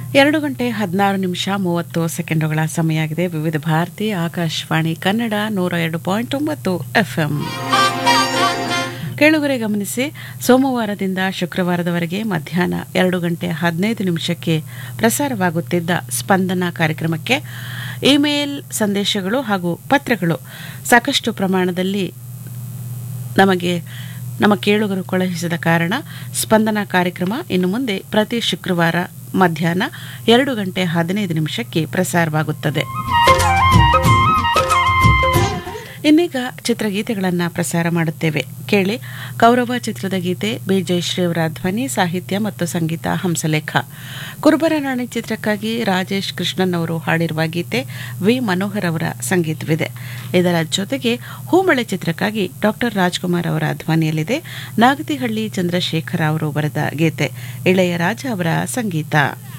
ಎರಡು ಗಂಟೆ ಹದಿನಾರು ನಿಮಿಷ ಮೂವತ್ತು ಸೆಕೆಂಡುಗಳ ಸಮಯ ಆಗಿದೆ ವಿವಿಧ ಭಾರತಿ ಆಕಾಶವಾಣಿ ಕನ್ನಡ ನೂರ ಎರಡು ಪಾಯಿಂಟ್ ಒಂಬತ್ತು ಎಫ್ಎಂ ಕೇಳುಗರೆ ಗಮನಿಸಿ ಸೋಮವಾರದಿಂದ ಶುಕ್ರವಾರದವರೆಗೆ ಮಧ್ಯಾಹ್ನ ಎರಡು ಗಂಟೆ ಹದಿನೈದು ನಿಮಿಷಕ್ಕೆ ಪ್ರಸಾರವಾಗುತ್ತಿದ್ದ ಸ್ಪಂದನ ಕಾರ್ಯಕ್ರಮಕ್ಕೆ ಇಮೇಲ್ ಸಂದೇಶಗಳು ಹಾಗೂ ಪತ್ರಗಳು ಸಾಕಷ್ಟು ಪ್ರಮಾಣದಲ್ಲಿ ನಮಗೆ ನಮ್ಮ ಕೇಳುಗರು ಕಳುಹಿಸಿದ ಕಾರಣ ಸ್ಪಂದನ ಕಾರ್ಯಕ್ರಮ ಇನ್ನು ಮುಂದೆ ಪ್ರತಿ ಶುಕ್ರವಾರ ಮಧ್ಯಾಹ್ನ ಎರಡು ಗಂಟೆ ಹದಿನೈದು ನಿಮಿಷಕ್ಕೆ ಪ್ರಸಾರವಾಗುತ್ತದೆ ಇನ್ನೀಗ ಚಿತ್ರಗೀತೆಗಳನ್ನು ಪ್ರಸಾರ ಮಾಡುತ್ತೇವೆ ಕೇಳಿ ಕೌರವ ಚಿತ್ರದ ಗೀತೆ ಬಿ ಜಯಶ್ರೀ ಅವರ ಧ್ವನಿ ಸಾಹಿತ್ಯ ಮತ್ತು ಸಂಗೀತ ಹಂಸಲೇಖ ಕುರುಬರ ರಾಣಿ ಚಿತ್ರಕ್ಕಾಗಿ ರಾಜೇಶ್ ಕೃಷ್ಣನ್ ಅವರು ಹಾಡಿರುವ ಗೀತೆ ವಿ ಮನೋಹರ್ ಅವರ ಸಂಗೀತವಿದೆ ಇದರ ಜೊತೆಗೆ ಹೂಮಳೆ ಚಿತ್ರಕ್ಕಾಗಿ ಡಾಕ್ಟರ್ ರಾಜ್ಕುಮಾರ್ ಅವರ ಧ್ವನಿಯಲ್ಲಿದೆ ನಾಗತಿಹಳ್ಳಿ ಚಂದ್ರಶೇಖರ ಅವರು ಬರೆದ ಗೀತೆ ಇಳೆಯರಾಜ ಅವರ ಸಂಗೀತ